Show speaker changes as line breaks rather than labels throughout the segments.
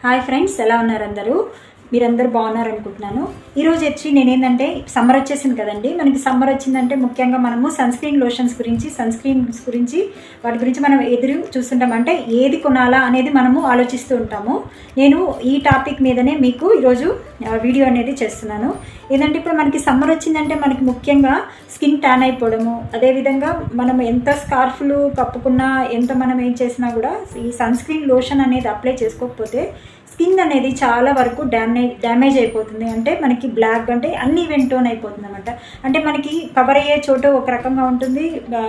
hi friends ఎలా ఉన్నారు అందరూ మీరందరూ బాగున్నారు అనుకుంటున్నాను ఈరోజు వచ్చి నేనేంటంటే సమ్మర్ వచ్చేసింది కదండి మనకి సమ్మర్ వచ్చిందంటే ముఖ్యంగా మనము సన్ స్క్రీన్ లోషన్స్ గురించి సన్ స్క్రీన్స్ గురించి వాటి గురించి మనం ఎదురు చూస్తుంటాం అంటే ఏది కొనాలా అనేది మనము ఆలోచిస్తూ ఉంటాము నేను ఈ టాపిక్ మీదనే మీకు ఈరోజు ఆ, వీడియో అనేది చేస్తున్నాను ఏంటంటే ఇప్పుడు మనకి సమ్మర్ వచ్చిందంటే మనకి ముఖ్యంగా స్కిన్ ట్యాన్ అయిపోవడము అదేవిధంగా మనం ఎంత స్కార్ఫ్లు కప్పుకున్నా ఎంత మనం ఏం చేసినా కూడా ఈ సన్ స్క్రీన్ లోషన్ అనేది అప్లై చేసుకోకపోతే స్కిన్ అనేది చాలా వరకు డ్యామేజ్ డ్యామేజ్ అయిపోతుంది అంటే మనకి బ్లాక్ అంటే అన్ని వెంటోన్ అయిపోతుంది అనమాట అంటే మనకి కవర్ అయ్యే చోట ఒక రకంగా ఉంటుంది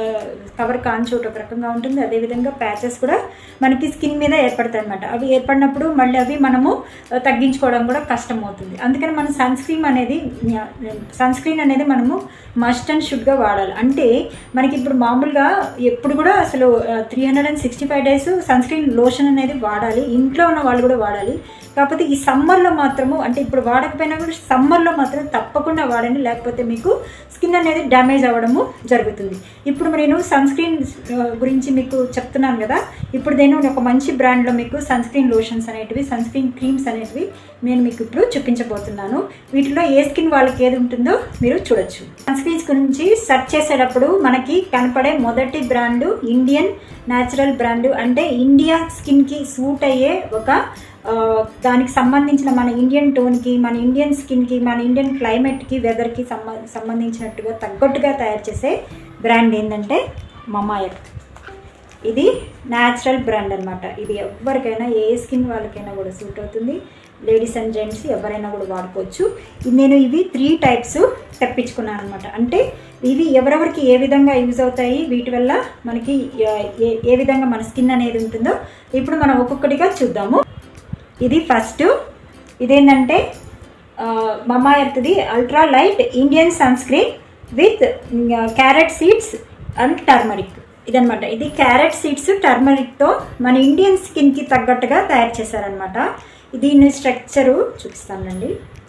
కవర్ కాని చోట ఒక రకంగా ఉంటుంది అదేవిధంగా ప్యాచెస్ కూడా మనకి స్కిన్ మీద ఏర్పడతాయి అనమాట అవి ఏర్పడినప్పుడు మళ్ళీ అవి మనము ఆ, తగ్గించుకోవడం కూడా కష్టం అవుతుంది అందుకని మనం సన్ స్క్రీన్ అనేది సన్ స్క్రీన్ అనేది మనము మస్ట్ అండ్ షుడ్గా వాడాలి అంటే మనకి ఇప్పుడు మామూలుగా ఎప్పుడు కూడా అసలు three hundred and sixty five days sunscreen lotion అనేది వాడాలి ఇంట్లో ఉన్న వాళ్ళు కూడా వాడాలి కాకపోతే ఈ సమ్మర్లో మాత్రము అంటే ఇప్పుడు వాడకపోయినా కూడా సమ్మర్లో మాత్రం తప్పకుండా వాడండి లేకపోతే మీకు స్కిన్ అనేది డ్యామేజ్ అవ్వడము జరుగుతుంది ఇప్పుడు నేను సన్ స్క్రీన్ గురించి మీకు చెప్తున్నాను కదా ఇప్పుడు నేను ఒక మంచి బ్రాండ్లో మీకు సన్ స్క్రీన్ లోషన్స్ అనేటివి సన్ స్క్రీన్ క్రీమ్స్ అనేటివి నేను మీకు ఇప్పుడు చూపించబోతున్నాను వీటిలో ఏ స్కిన్ వాళ్ళకి ఏది ఉంటుందో మీరు చూడొచ్చు సన్ స్క్రీన్స్ గురించి సెర్చ్ చేసేటప్పుడు మనకి కనపడే మొదటి బ్రాండు ఇండియన్ న్యాచురల్ బ్రాండు అంటే ఇండియా స్కిన్కి సూట్ అయ్యే ఒక ఆ, దానికి సంబంధించిన మన ఇండియన్ టోన్కి మన ఇండియన్ స్కిన్కి మన ఇండియన్ క్లైమేట్కి వెదర్కి సంబ సంబంధించినట్టుగా తగ్గట్టుగా తయారు చేసే బ్రాండ్ ఏంటంటే మమాయత్ ఇది న్యాచురల్ బ్రాండ్ అనమాట ఇది ఎవరికైనా ఏ స్కిన్ వాళ్ళకైనా కూడా సూట్ అవుతుంది లేడీస్ అండ్ జెంట్స్ ఎవరైనా కూడా వాడుకోవచ్చు ఇది నేను ఇవి త్రీ టైప్స్ తెప్పించుకున్నాను అనమాట అంటే ఇవి ఎవరెవరికి ఏ విధంగా యూజ్ అవుతాయి వీటి వల్ల మనకి ఏ- ఏ- ఏ విధంగా మన స్కిన్ అనేది ఉంటుందో ఇప్పుడు మనం ఒక్కొక్కటిగా చూద్దాము ఇది ఫస్ట్ ఇదేంటంటే మమా ఎర్త్ది ultra light Indian sunscreen with carrot seeds and turmeric ఇదనమాట ఇది క్యారెట్ సీడ్స్ టర్మరిక్తో మన ఇండియన్ స్కిన్కి తగ్గట్టుగా తయారు చేశారనమాట దీని స్ట్రక్చరు చూపిస్తానండి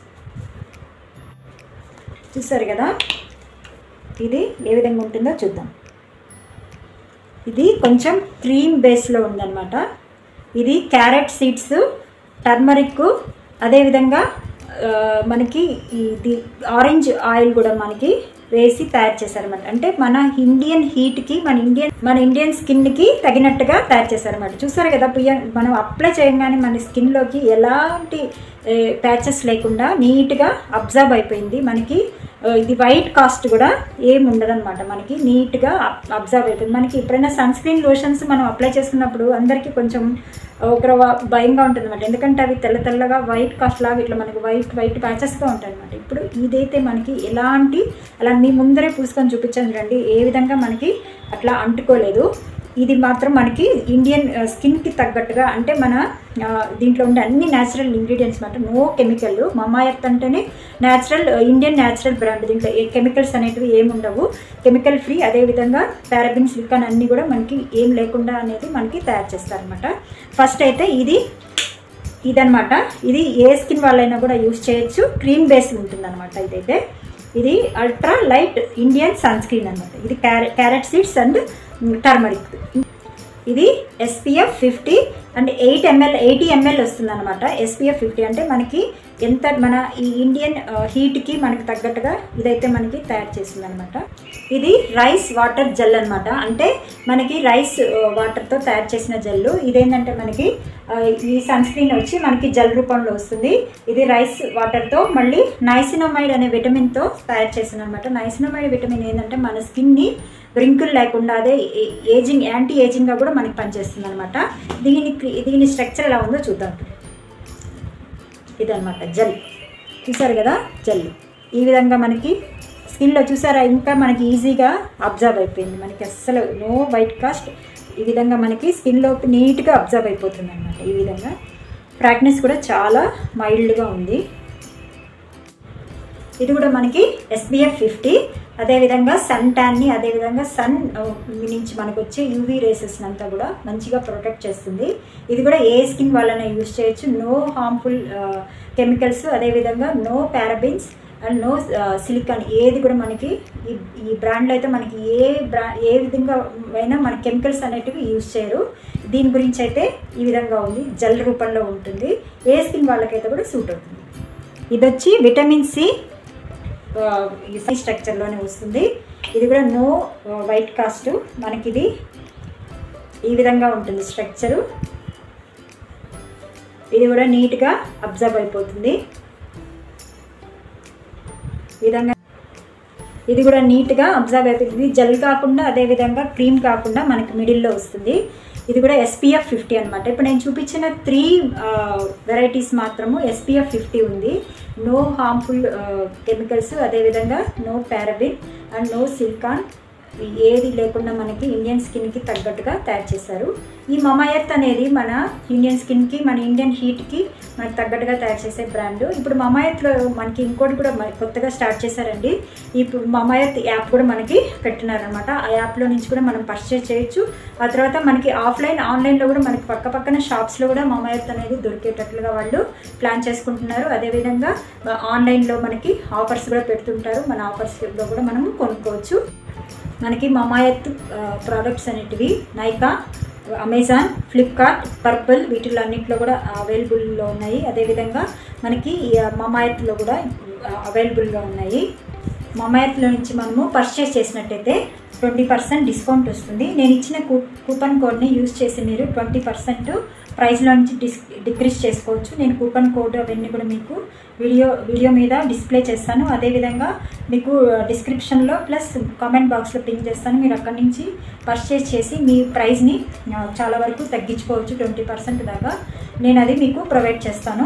చూసారు కదా ఇది ఏ విధంగా ఉంటుందో చూద్దాం ఇది కొంచెం క్రీమ్ బేస్లో ఉందన్నమాట ఇది క్యారెట్ సీడ్స్ టర్మరిక్ అదేవిధంగా ఆ, మనకి ఇది ఆరెంజ్ ఆయిల్ కూడా మనకి వేసి తయారు చేశారన్నమాట అంటే మన ఇండియన్ హీట్కి మన ఇండియన్ మన ఇండియన్ స్కిన్కి తగినట్టుగా తయారు చేశారన్నమాట చూసారు కదా పుయ్య మనం అప్లై చేయగానే మన స్కిన్లోకి ఎలాంటి ప్యాచెస్ లేకుండా నీట్గా అబ్జర్వ్ అయిపోయింది మనకి ఆ, ఇది వైట్ కాస్ట్ కూడా ఏమి ఉండదన్నమాట మనకి నీట్గా అబ్జర్వ్ అయిపోయింది మనకి ఎప్పుడైనా సన్ స్క్రీన్ లోషన్స్ మనం అప్లై చేసుకున్నప్పుడు అందరికీ కొంచెం ఒక రవ- భయంగా ఉంటుంది అనమాట ఎందుకంటే అవి తెల్ల తెల్లగా వైట్ కాస్ట్ లాగా ఇట్లా మనకి వైట్ వైట్ ప్యాచెస్గా ఉంటాయి అనమాట ఇప్పుడు ఇదైతే మనకి ఎలాంటి అలా మీ ముందరే పూసుకొని చూపించాను చూడండి ఏ విధంగా మనకి అట్లా అంటుకోలేదు ఇది మాత్రం మనకి ఇండియన్ ఆ, స్కిన్కి తగ్గట్టుగా అంటే మన ఆ, దీంట్లో ఉండే అన్ని న్యాచురల్ ఇంగ్రీడియంట్స్ మాట నో కెమికల్ మమాయత్ అంటేనే న్యాచురల్ ఇండియన్ న్యాచురల్ బ్రాండ్ దీంట్లో ఏ కెమికల్స్ అనేటివి ఏమి ఉండవు కెమికల్ ఫ్రీ అదేవిధంగా పారాబిన్ సిలికాన్ అన్నీ కూడా మనకి ఏం లేకుండా అనేది మనకి తయారు చేస్తారనమాట ఫస్ట్ అయితే ఇది ఇదనమాట ఇది ఏ స్కిన్ వాళ్ళైనా కూడా యూస్ చేయొచ్చు క్రీమ్ బేస్ ఉంటుందన్నమాట ఇదైతే ఇది ultra light Indian sunscreen అనమాట ఇది carrot carrot seeds and turmeric ఇది SPF fifty and eight ML eighty ML వస్తుంది అనమాట ఎస్పీఎఫ్ ఫిఫ్టీ అంటే మనకి ఎంత మన ఈ ఇండియన్ హీట్కి మనకి తగ్గట్టుగా ఇదైతే మనకి తయారు చేస్తుంది అనమాట ఇది రైస్ వాటర్ జెల్ అనమాట అంటే మనకి రైస్ వాటర్తో తయారు చేసిన జెల్ ఇదేంటంటే మనకి ఆ, ఈ సన్ స్క్రీన్ వచ్చి మనకి జెల్ రూపంలో వస్తుంది ఇది రైస్ వాటర్తో మళ్ళీ నైసినోమైడ్ అనే విటమిన్తో తయారు చేసింది అనమాట నైసినోమైడ్ విటమిన్ ఏంటంటే మన స్కిన్ని బ్రింకుల్ లేకుండా అదే ఏ- ఏజింగ్ యాంటీ ఏజింగ్గా కూడా మనకి పనిచేస్తుంది అనమాట దీని దీని స్ట్రక్చర్ ఎలా ఉందో చూద్దాం ఇదనమాట జెల్ చూసారు కదా జెల్ ఈ విధంగా మనకి స్కిన్లో చూసారా ఇంకా మనకి ఈజీగా అబ్జర్వ్ అయిపోయింది మనకి అస్సలు నో వైట్ కాస్ట్ ఈ విధంగా మనకి స్కిన్లో నీట్గా అబ్జర్వ్ అయిపోతుంది అనమాట ఈ విధంగా ఫ్రాగ్నెన్స్ కూడా చాలా మైల్డ్గా ఉంది ఇది కూడా మనకి ఎస్బిఎఫ్ ఫిఫ్టీ అదేవిధంగా సన్ ట్యాన్ని అదేవిధంగా సన్ నుంచి మనకు వచ్చే యూవీ రేసెస్ అంతా కూడా మంచిగా ప్రొటెక్ట్ చేస్తుంది ఇది కూడా ఏ స్కిన్ వల్లనే యూస్ చేయొచ్చు నో హార్మ్ఫుల్ కెమికల్స్ అదేవిధంగా no parabens and no silicone ఏది కూడా మనకి ఈ ఈ బ్రాండ్లో అయితే మనకి ఏ బ్రా ఏ విధంగా అయినా మన కెమికల్స్ అనేటివి యూజ్ చేయరు దీని గురించి అయితే ఈ విధంగా ఉంది జెల్ రూపంలో ఉంటుంది ఏ స్కిన్ వాళ్ళకైతే కూడా సూట్ అవుతుంది ఇది వచ్చి విటమిన్ సి ఈ స్ట్రక్చర్లోనే వస్తుంది ఇది కూడా నో వైట్ కాస్ట్ మనకి ఇది ఈ విధంగా ఉంటుంది స్ట్రక్చరు ఇది కూడా నీట్గా అబ్జర్వ్ అయిపోతుంది ఈ విధంగా ఇది కూడా నీట్గా అబ్జర్వ్ అయిపోతుంది జెల్ కాకుండా అదే విధంగా క్రీమ్ కాకుండా మనకి మిడిల్లో వస్తుంది ఇది కూడా ఎస్పీఎఫ్ ఫిఫ్టీ అనమాట ఇప్పుడు నేను చూపించిన త్రీ వెరైటీస్ మాత్రము ఎస్పీఎఫ్ ఫిఫ్టీ ఉంది నో హార్మ్ఫుల్ కెమికల్స్ అదేవిధంగా no paraben and no silicone ఏది లేకుండా మనకి ఇండియన్ స్కిన్కి తగ్గట్టుగా తయారు చేశారు ఈ మమాయత్ అనేది మన ఇండియన్ స్కిన్కి మన ఇండియన్ హీట్కి మనకి తగ్గట్టుగా తయారు చేసే బ్రాండ్ ఇప్పుడు మమాయత్లో మనకి ఇంకోటి కూడా మరి కొత్తగా స్టార్ట్ చేశారండి ఇప్పుడు మమాయత్ యాప్ కూడా మనకి పెట్టినారనమాట ఆ యాప్లో నుంచి కూడా మనం పర్చేజ్ చేయొచ్చు ఆ తర్వాత మనకి ఆఫ్లైన్ ఆన్లైన్లో కూడా మనకి పక్క పక్కన షాప్స్లో కూడా మమాయత్ అనేది దొరికేటట్లుగా వాళ్ళు ప్లాన్ చేసుకుంటున్నారు అదేవిధంగా ఆన్లైన్లో మనకి ఆఫర్స్ కూడా పెడుతుంటారు మన ఆఫర్స్లో కూడా మనం కొనుక్కోవచ్చు మనకి మమాయత్ ప్రోడక్ట్స్ అనేటివి నైకా అమెజాన్ ఫ్లిప్కార్ట్ పర్పుల్ వీటిలో అన్నింటిలో కూడా అవైలబుల్లో ఉన్నాయి అదేవిధంగా మనకి ఈ మమాయత్లో కూడా అవైలబుల్గా ఉన్నాయి మమాయత్లో నుంచి మనము పర్చేస్ చేసినట్టయితే ట్వంటీ పర్సెంట్ డిస్కౌంట్ వస్తుంది నేను ఇచ్చిన కూ కూపన్ కోడ్ని యూజ్ చేసి మీరు ట్వంటీ పర్సెంట్ ప్రైస్లో నుంచి డిస్ డిక్రీస్ చేసుకోవచ్చు నేను కూపన్ కోడ్ అవన్నీ కూడా మీకు వీడియో వీడియో మీద డిస్ప్లే చేస్తాను అదేవిధంగా మీకు డిస్క్రిప్షన్లో ప్లస్ కామెంట్ బాక్స్లో పిన్ చేస్తాను మీరు అక్కడి నుంచి పర్చేస్ చేసి మీ ప్రైస్ని చాలా వరకు తగ్గించుకోవచ్చు ట్వంటీ పర్సెంట్ దాకా నేను అది మీకు ప్రొవైడ్ చేస్తాను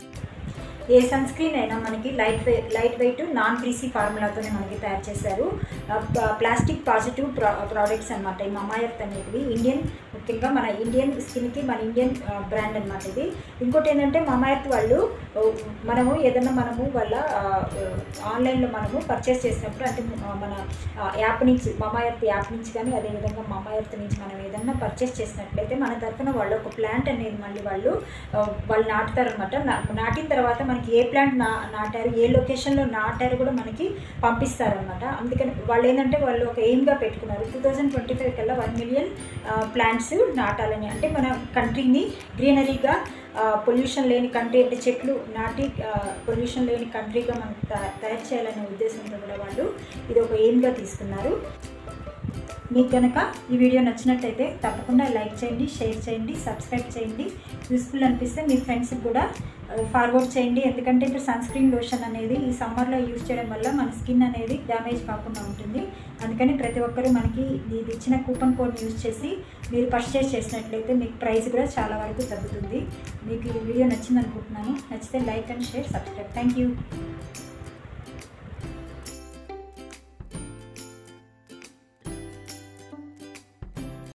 ఏ సన్ స్క్రీన్ అయినా మనకి light way lightweight non greasy ఫార్ములాతోనే మనకి తయారు చేశారు ప్లాస్టిక్ పాజిటివ్ ప్రా ప్రోడక్ట్స్ అనమాట ఈ మమాయత్ అనేటివి ఇండియన్ ముఖ్యంగా మన ఇండియన్ స్కిన్కి మన ఇండియన్ బ్రాండ్ అనమాట ఇది ఇంకోటి ఏంటంటే మమాయత్ వాళ్ళు మనము ఏదైనా మనము వాళ్ళ ఆన్లైన్లో మనము పర్చేస్ చేసినప్పుడు అంటే మన యాప్ నుంచి మమాయత్ యాప్ నుంచి కానీ అదేవిధంగా మమాయత్ నుంచి మనం ఏదైనా పర్చేస్ చేసినట్లయితే మన తరఫున వాళ్ళు ఒక ప్లాంట్ అనేది మళ్ళీ వాళ్ళు వాళ్ళు నాటుతారనమాట నాటిన తర్వాత మనకి ఏ ప్లాంట్ నా నాటారు ఏ లొకేషన్లో నాటారు కూడా మనకి పంపిస్తారనమాట అందుకని వాళ్ళు ఏంటంటే వాళ్ళు ఒక ఎయిమ్గా పెట్టుకున్నారు టూ థౌజండ్ ట్వంటీ ఫైవ్ కల్లా వన్ మిలియన్ ప్లాంట్స్ నాటాలని అంటే మన కంట్రీని గ్రీనరీగా పొల్యూషన్ లేని కంట్రీ అంటే చెట్లు నాటి పొల్యూషన్ లేని కంట్రీగా మనం తయారు చేయాలనే ఉద్దేశంతో కూడా వాళ్ళు ఇది ఒక ఎయిమ్గా తీసుకున్నారు మీకు కనుక ఈ వీడియో నచ్చినట్టయితే తప్పకుండా లైక్ చేయండి షేర్ చేయండి సబ్స్క్రైబ్ చేయండి యూస్ఫుల్ అనిపిస్తే మీ ఫ్రెండ్స్కి కూడా ఫార్వర్డ్ చేయండి ఎందుకంటే ఇప్పుడు సన్ స్క్రీన్ లోషన్ అనేది ఈ సమ్మర్లో యూజ్ చేయడం వల్ల మన స్కిన్ అనేది డ్యామేజ్ కాకుండా ఉంటుంది అందుకని ప్రతి ఒక్కరూ మనకి ఇది ఇచ్చిన కూపన్ కోడ్ యూజ్ చేసి మీరు పర్చేస్ చేసినట్లయితే మీకు ప్రైస్ కూడా చాలా వరకు తగ్గుతుంది మీకు ఈ వీడియో నచ్చింది అనుకుంటున్నాను నచ్చితే like and share subscribe thank you